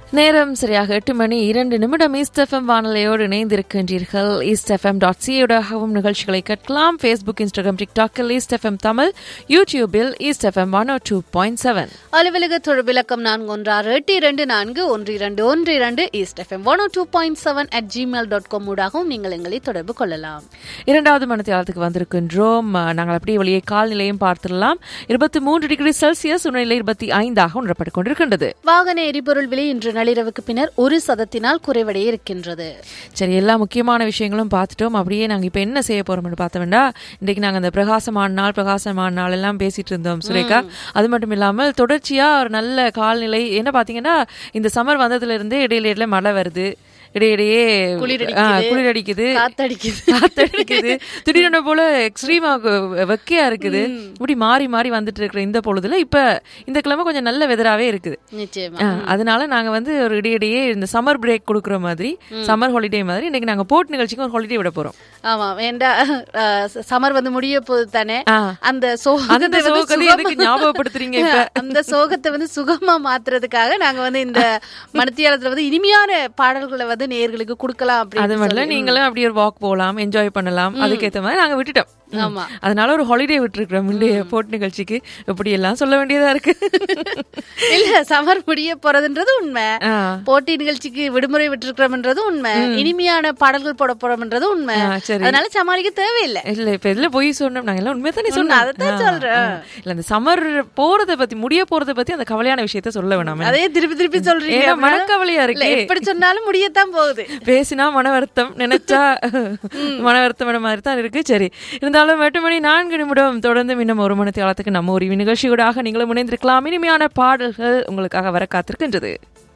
நேரம் சரியாக எட்டு மணி இரண்டு நிமிடம் ஈஸ்ட் எஃப்எம் வானொலியோடு இணைந்திருக்கின்றீர்கள் ஈஸ்ட் எஃப்எம் டாட் சியோடாகவும் நிகழ்ச்சிகளை கேட்கலாம் ஃபேஸ்புக் இன்ஸ்டாகிராம் டிக்டாக்கில் ஈஸ்ட் எஃப்எம் தமிழ் யூடியூபில் east FM one two point seven அலுவலக தொடர்பிலக்கம் நான்கு ஒன்றாறு எட்டு இரண்டு நான்கு ஒன்று இரண்டு ஒன்று இரண்டு east FM one two point seven at Gmail dot com ஊடாகவும் நீங்கள் எங்களை தொடர்பு கொள்ளலாம் இரண்டாவது மனத்தியாலத்துக்கு வந்திருக்கின்றோம் அஹ், நாங்கள் அப்படியே வெளியே கால்நிலையும் பார்த்துடலாம் இருபத்தி மூன்று டிகிரி செல்சியஸ் உணர்நிலை இருபத்தி ஐந்தாக உணரப்பட்டுக் கொண்டிருக்கின்றது வாகன எரிபொருள் விலை இன்று நள்ளிரவுக்கு பின்னர் ஒரு சதத்தினால் குறைவடைய இருக்கின்றது சரி எல்லா முக்கியமான விஷயங்களும் பார்த்துட்டோம் அப்படியே நாங்கள் இப்போ என்ன செய்ய போறோம்னு பார்த்தோம்னா இன்றைக்கு நாங்கள் அந்த பிரகாசமான நாள் பிரகாசமான நாள் எல்லாம் பேசிட்டு இருந்தோம் சுரேகா அது மட்டும் இல்லாமல் தொடர்ச்சியா ஒரு நல்ல கால்நிலை என்ன பார்த்தீங்கன்னா இந்த சம்மர் வந்ததுல இருந்தே இடையில இடையில மழை வருது இடையிடையே குளிர் ஆ, அடிக்குது. குளிர் அடிக்குது காத்தடிக்குது காத்தடிக்குது திடீரென போல எக்ஸ்ட்ரீமா வெக்கையா இருக்குது இப்படி மாறி மாறி வந்துட்டு இருக்கிற இந்த பொழுதுல இப்ப இந்த கிழமை கொஞ்சம் நல்ல வெதராவே இருக்குது நிச்சயமா ஆ, அதனால நாங்க வந்து ஒரு இடையிடையே இந்த சம்மர் பிரேக் கொடுக்குற மாதிரி சம்மர் ஹாலிடே மாதிரி இன்னைக்கு நாங்க போட் நிகழ்ச்சிக்கு ஒரு ஹாலிடே விட போறோம் ஆமா வேண்டா சமர் வந்து முடிய போகுது தானே ஆ. அந்த அந்த சோகத்தை வந்து சோகத்தை சுகமா- எதுக்கு ஞாபகப்படுத்துறீங்க இப்ப? அந்த சோகத்தை வந்து சுகமா மாத்துறதுக்காக நாங்க வந்து இந்த மனத்தியாலத்துல வந்து இனிமையான பாடல்களை வந்து நேயர்களுக்கு கொடுக்கலாம் அது அப்படின்னு மட்டும் இல்ல, சொல்லி. நீங்களும் அப்படியே ஒரு வாக் போகலாம் என்ஜாய் பண்ணலாம் அதுக்கேத்த மாதிரி நாங்க விட்டுட்டோம் ம். ஆமா. அதனால ஒரு ஹாலிடே விட்டுருக்கிறோம் இன்றைய போட் நிகழ்ச்சிக்கு இப்படி எல்லாம் சொல்ல வேண்டியதா இருக்கு இல்ல சமர் முடிய போறதுன்றது உண்மை ஆ. போட்டி நிகழ்ச்சிக்கு விடுமுறை விட்டுருக்கிறோம்ன்றது உண்மை இனிமையான பாடல்கள் போட போறோம்ன்றது உண்மை ஆ, சரி. அதனால சமாளிக்க தேவையில்லை இல்ல இப்ப இதுல போய் சொன்னோம் நாங்க எல்லாம் உண்மையை தானே சொன்னோம் அதைத்தான் ஆ, சொல்றேன். ஆ. இல்ல அந்த சம்மர் போறத பத்தி முடிய போறத பத்தி அந்த கவலையான விஷயத்த சொல்ல வேணாம் அதே திருப்பி திருப்பி சொல்றீங்க ஏன்னா அப்புறம். மனக்கவலையா இல்ல, இருக்கே. எப்படி சொன்னாலும் முடியத்தான் போகுது பேசினா மன வருத்தம் நினைச்சா மன வருத்தம் மாதிரி தான் இருக்கு சரி இருந்தாலும் எட்டு மணி நான்கு நிமிடம் தொடர்ந்து இன்னும் ஒரு மணி காலத்துக்கு நம்ம ஒரு நிகழ்ச்சியூடாக நீங்களும் இணைந்திருக்கலாம் இனிமையான பாடல்கள் உங்களுக்காக வர காத்திருக்கின்றது